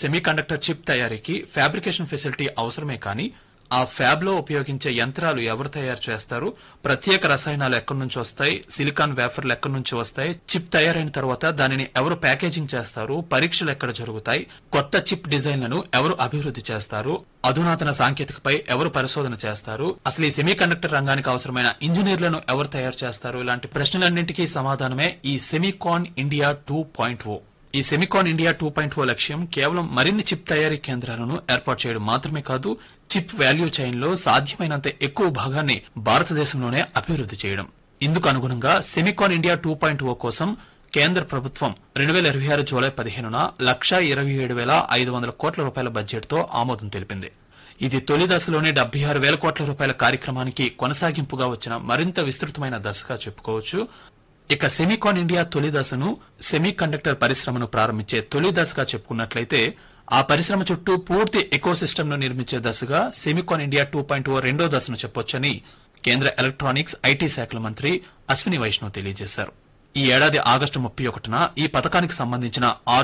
Semiconductor chip తయారీకి fabrication facility అవసరమే కానీ ఆ ఫ్యాబ్ లో ఉపయోగించే యంత్రాలు ఎవరు తయారు చేస్తారు ప్రత్యేక రసాయనాలు ఎక్కడి నుంచి వస్తాయి సిలికాన్ వేఫర్లు ఎక్కడి నుంచి వస్తాయి చిప్ తయారైన తర్వాత దానిని ఎవరు ప్యాకేజింగ్ చేస్తారు పరీక్షలు ఎక్కడ జరుగుతాయి కొత్త చిప్ డిజైన్లను ఎవరు అభివృద్ధి చేస్తారు అధునాతన సాంకేతికపై ఎవరు పరిశోధన చేస్తారు అసలు ఈ సెమీకండక్టర్ రంగానికి అవసరమైన ఇంజనీర్లను ఎవరు తయారు చేస్తారు ఇలాంటి ప్రశ్నలన్నింటికీ సమాధానమే ఈ Semicon India two point O ఈ Semicon India two point O లక్ష్యం కేవలం మరిన్ని చిప్ తయారీ కేంద్రాలను ఏర్పాటు చేయడం మాత్రమే కాదు చిప్ వాల్యూ చైన్ లో సాధ్యమైనంత ఎక్కువ భాగాన్ని భారతదేశంలోనే అభివృద్ధి చేయడం ఇందుకు అనుగుణంగా Semicon India two point O కోసం కేంద్ర ప్రభుత్వం రెండు వేల ఇరవై ఆరు జూలై పదిహేనున లక్షా ఇరవై ఏడు వేల ఐదు వందల కోట్ల రూపాయల బడ్జెట్ తో ఆమోదం తెలిపింది ఇది తొలి దశలోనే డెబ్బై ఆరు వేల కోట్ల రూపాయల కార్యక్రమానికి కొనసాగింపుగా వచ్చిన మరింత విస్తృతమైన దశగా చెప్పుకోవచ్చు ఇక సెమీకాన్ ఇండియా తొలి దశను సెమీ కండక్టర్ పరిశ్రమను ప్రారంభించే తొలి దశగా చెప్పుకున్నట్లయితే ఆ పరిశ్రమ చుట్టూ పూర్తి ఎకో ను నిర్మించే దశగా Semicon India two point O రెండో దశను చెప్పొచ్చని కేంద్ర ఎలక్ట్రానిక్స్ ఐటీ శాఖల మంత్రి అశ్విని వైష్ణవ్ తెలియజేశారు ఈ ఏడాది ఆగస్టు ముప్పై ఒకటిన ఈ పథకానికి సంబంధించిన ఆరు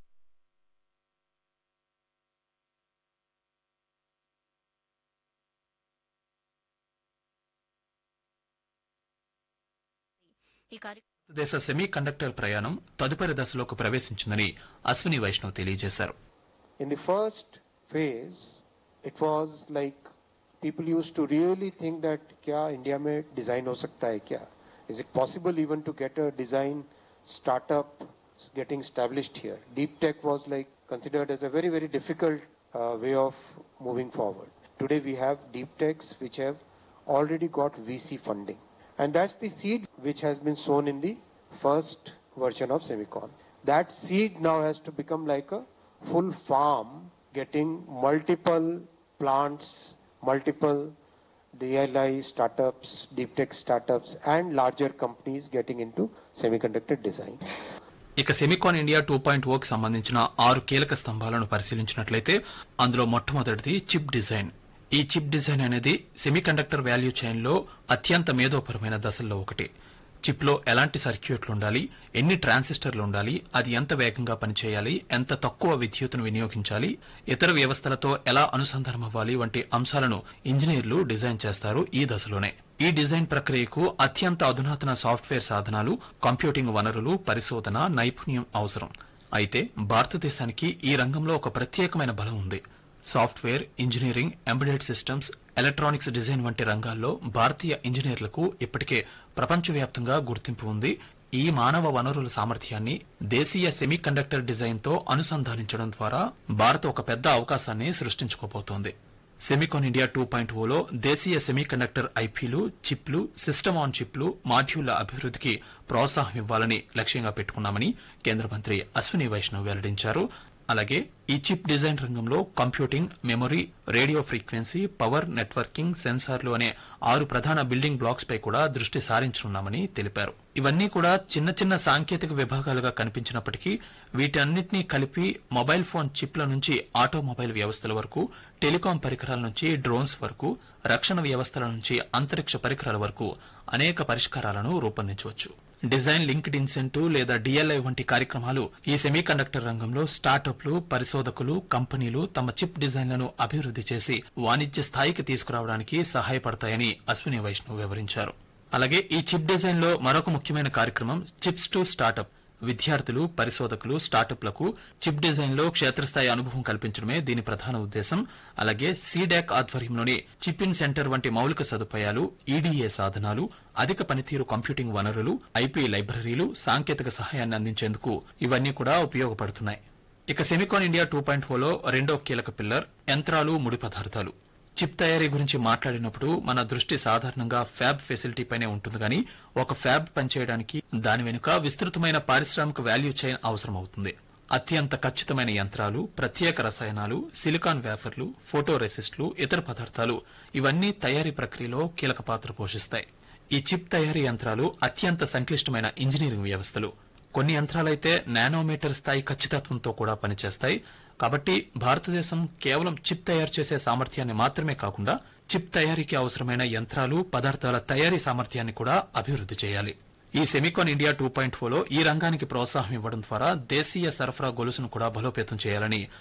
ఈ కార్య దేశ సెమీ కండక్టర్ ప్రయాణం తదుపరి దశలోకి ప్రవేశించిందని అశ్విని వైష్ణవ్ తెలియజేశారు In the first phase, it was like people used to really think that क्या इंडिया में design हो सकता है क्या? Is it possible even to get a design startup getting established here? Deep tech was like considered as a very very difficult uh, way of moving forward. Today we have deep techs which have already got VC funding, and that's the seed which has been sown in the first version of Semicon. That seed now has to become like a full farm getting multiple plants, multiple DLI startups, deep tech startups, and larger companies getting into semiconductor design. ఇక Semicon India two point ఓకి సంబంధించిన ఆరు కీలక స్తంభాలను పరిశీలించినట్లయితే అందులో మొట్టమొదటిది chip design ఈ చిప్ డిజైన్ అనేది సెమీకండక్టర్ వాల్యూ చైన్ లో అత్యంత మేధోపరమైన దశల్లో ఒకటి చిప్ లో ఎలాంటి సర్క్యూట్లు ఉండాలి ఎన్ని ట్రాన్సిస్టర్లు ఉండాలి అది ఎంత వేగంగా పనిచేయాలి ఎంత తక్కువ విద్యుత్తును వినియోగించాలి ఇతర వ్యవస్థలతో ఎలా అనుసంధానం అవ్వాలి వంటి అంశాలను ఇంజనీర్లు డిజైన్ చేస్తారు ఈ దశలోనే ఈ డిజైన్ ప్రక్రియకు అత్యంత అధునాతన సాఫ్ట్వేర్ సాధనాలు కంప్యూటింగ్ వనరులు పరిశోధన నైపుణ్యం అవసరం అయితే భారతదేశానికి ఈ రంగంలో ఒక ప్రత్యేకమైన బలం ఉంది software engineering embedded systems electronics design వంటి రంగాల్లో భారతీయ ఇంజనీర్లకు ఇప్పటికే ప్రపంచవ్యాప్తంగా గుర్తింపు ఉంది ఈ మానవ వనరుల సామర్థ్యాన్ని దేశీయ సెమీ కండక్టర్ డిజైన్ తో అనుసంధానించడం ద్వారా భారత్ ఒక పెద్ద అవకాశాన్ని సృష్టించుకోబోతోంది సెమికాన్ ఇండియా టూ పాయింట్ ఓలో దేశీయ సెమీ కండక్టర్ ఐపీలు చిప్లు సిస్టమ్ ఆన్ చిప్లు మాడ్యూళ్ల అభివృద్ధికి ప్రోత్సాహం ఇవ్వాలని లక్ష్యంగా పెట్టుకున్నామని కేంద్ర మంత్రి అశ్విని వైష్ణవ్ వెల్లడించారు అలాగే ఈ చిప్ డిజైన్ రంగంలో computing memory radio frequency power networking సెన్సార్లు అనే ఆరు ప్రధాన బిల్డింగ్ బ్లాక్స్ పై కూడా దృష్టి సారించనున్నామని తెలిపారు ఇవన్నీ కూడా చిన్న చిన్న సాంకేతిక విభాగాలుగా కనిపించినప్పటికీ వీటన్నిటినీ కలిపి మొబైల్ ఫోన్ చిప్ల నుంచి ఆటోమొబైల్ వ్యవస్థల వరకు టెలికాం పరికరాల నుంచి డ్రోన్స్ వరకు రక్షణ వ్యవస్థల నుంచి అంతరిక్ష పరికరాల వరకు అనేక పరిష్కారాలను రూపొందించవచ్చు డిజైన్ లింక్డ్ ఇన్సెంటివ్ లేదా డిఎల్ఐ వంటి కార్యక్రమాలు ఈ సెమీకండక్టర్ రంగంలో స్టార్టప్లు పరిశోధకులు కంపెనీలు తమ చిప్ డిజైన్లను అభివృద్ధి చేసి వాణిజ్య స్థాయికి తీసుకురావడానికి సహాయపడతాయని అశ్విని వైష్ణవ్ వివరించారు అలాగే ఈ చిప్ డిజైన్ లో మరొక ముఖ్యమైన కార్యక్రమం చిప్స్ టు స్టార్టప్ విద్యార్థులు పరిశోధకులు స్టార్టప్లకు చిప్ డిజైన్ లో క్షేత్రస్థాయి అనుభవం కల్పించడమే దీని ప్రధాన ఉద్దేశం అలాగే సీడాక్ ఆధ్వర్యంలోని చిప్ ఇన్ సెంటర్ వంటి మౌలిక సదుపాయాలు ఈడీఏ సాధనాలు అధిక పనితీరు కంప్యూటింగ్ వనరులు ఐపీ లైబ్రరీలు సాంకేతిక సహాయాన్ని అందించేందుకు ఇవన్నీ కూడా ఉపయోగపడుతున్నాయి ఇక సెమికాన్ ఇండియా టూ పాయింట్ ఫోర్లో రెండో కీలక పిల్లర్ యంత్రాలు ముడి పదార్థాలు చిప్ తయారీ గురించి మాట్లాడినప్పుడు మన దృష్టి సాధారణంగా ఫ్యాబ్ ఫెసిలిటీ పైనే ఉంటుంది కానీ ఒక ఫ్యాబ్ పనిచేయడానికి దాని వెనుక విస్తృతమైన పారిశ్రామిక వాల్యూ చైన్ అవసరం అవుతుంది అత్యంత ఖచ్చితమైన యంత్రాలు ప్రత్యేక రసాయనాలు సిలికాన్ వేఫర్లు ఫోటో రెసిస్ట్లు ఇతర పదార్థాలు ఇవన్నీ తయారీ ప్రక్రియలో కీలక పాత్ర పోషిస్తాయి ఈ చిప్ తయారీ యంత్రాలు అత్యంత సంక్లిష్టమైన ఇంజనీరింగ్ వ్యవస్థలు కొన్ని యంత్రాలైతే నానోమీటర్ స్థాయి ఖచ్చితత్వంతో కూడా పనిచేస్తాయి కాబట్టి భారతదేశం కేవలం చిప్ తయారు చేసే సామర్థ్యాన్ని మాత్రమే కాకుండా చిప్ తయారీకి అవసరమైన యంత్రాలు పదార్థాల తయారీ సామర్థ్యాన్ని కూడా అభివృద్ధి చేయాలి ఈ సెమికాన్ ఇండియా టూ పాయింట్ ఫోర్లో ఈ రంగానికి ప్రోత్సాహం ఇవ్వడం ద్వారా దేశీయ సరఫరా గొలుసును కూడా బలోపేతం చేయాలని